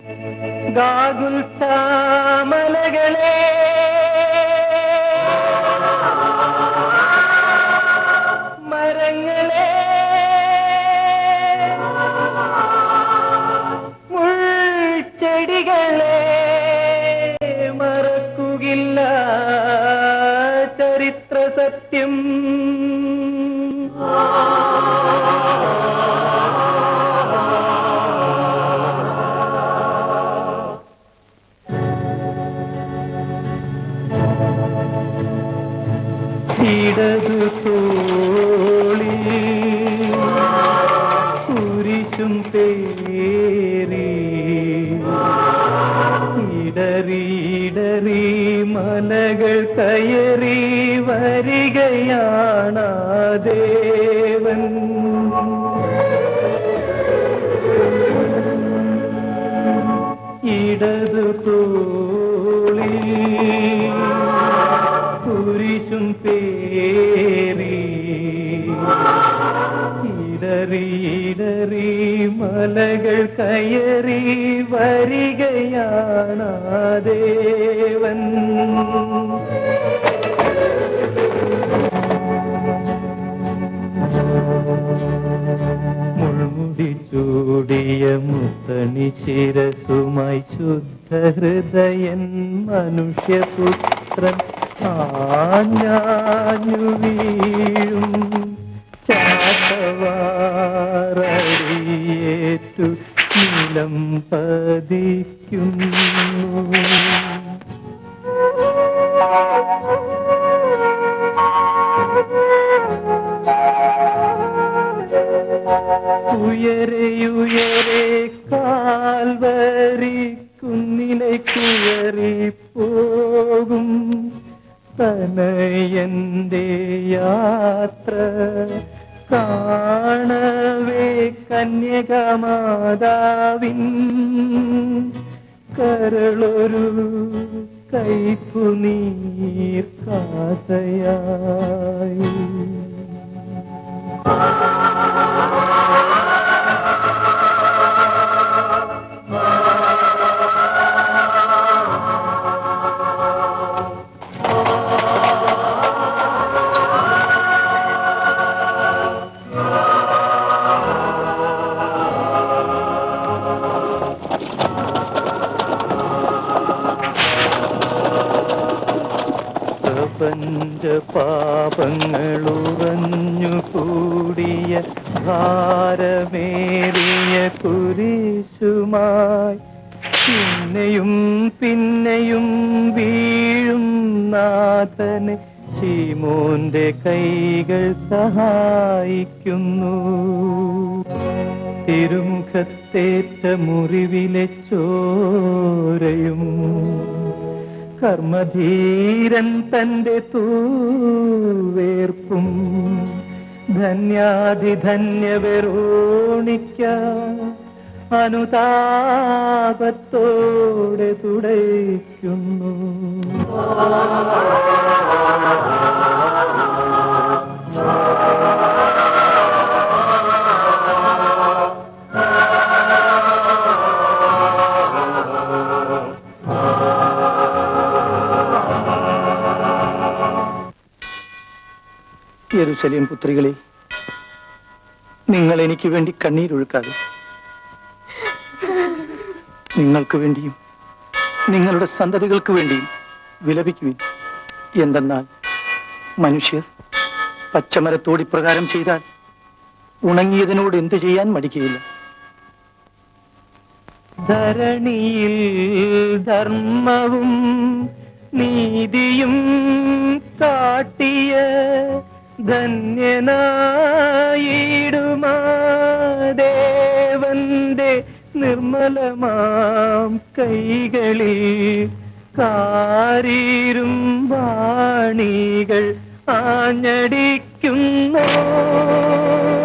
ഗാഗുൽസാമലകളെ മരങ്ങളെ മുൾച്ചെടികളെ മറക്കുകില്ല ചരിത്ര സത്യം ഇടതു തോളി കുരിശും പേരി ഇടറിയിടറി മലകൾ കയറി വരികയാണ് ദേവൻ ഇടതു തോളി കുരിശും പേരി ഇടറിയിടറി മലകൾ കയറി വരികയാണ് ദേവൻ മുൾമുടി ചൂടിയ മുത്തണി ശിരസുമായി ശുദ്ധഹൃദയൻ മനുഷ്യപുത്രൻ ആഞ്ഞാഞ്ഞു വീഴും ചാട്ടവാറടിയേറ്റു നിലം പതിക്കുന്നു ഉയരെയുയരെ കാൽവരി കുന്നിനെ കുയറി പോകും തനയന്റെ യാത്ര കാണവേ കന്യകമാതാവിൻ കരളൊരു കൈപ്പു നീർ കാസയായി പ്രപഞ്ച പാപങ്ങളുറഞ്ഞു കൂടിയ ഭാരമേറിയ കുരിശുമായി പിന്നെയും പിന്നെയും വീഴും നാഥനെ ശീമോന്റെ കൈകൾ സഹായിക്കുന്നു തിരുമുഖത്തേറ്റ മുറിവിലെ ചോരയും കർമ്മധീരൻ തന്റെ തൂവേർപ്പും ധന്യാധിധന്യ വെറോണിക്ക അനുതാപത്തോടെ തുടയ്ക്കുന്നു യെരുശലേം പുത്രികളെ നിങ്ങൾ എനിക്ക് വേണ്ടി കണ്ണീരൊഴുക്കാതെ നിങ്ങൾക്ക് വേണ്ടിയും നിങ്ങളുടെ സന്തതികൾക്ക് വേണ്ടിയും വിലപിക്കുവിൻ എന്തെന്നാൽ മനുഷ്യർ പച്ചമരത്തോട് ഇപ്രകാരം ചെയ്താൽ ഉണങ്ങിയതിനോട് എന്ത് ചെയ്യാൻ മടിക്കുകയില്ല ധരണിയിൽ ധർമ്മവും നീതിയും കാട്ടിയ ധന്യനായിടുമാ ദേവന്റെ നിർമ്മലമാം കൈകളിൽ കാരീരും വാണികൾ ആഞ്ഞടിക്കുന്നു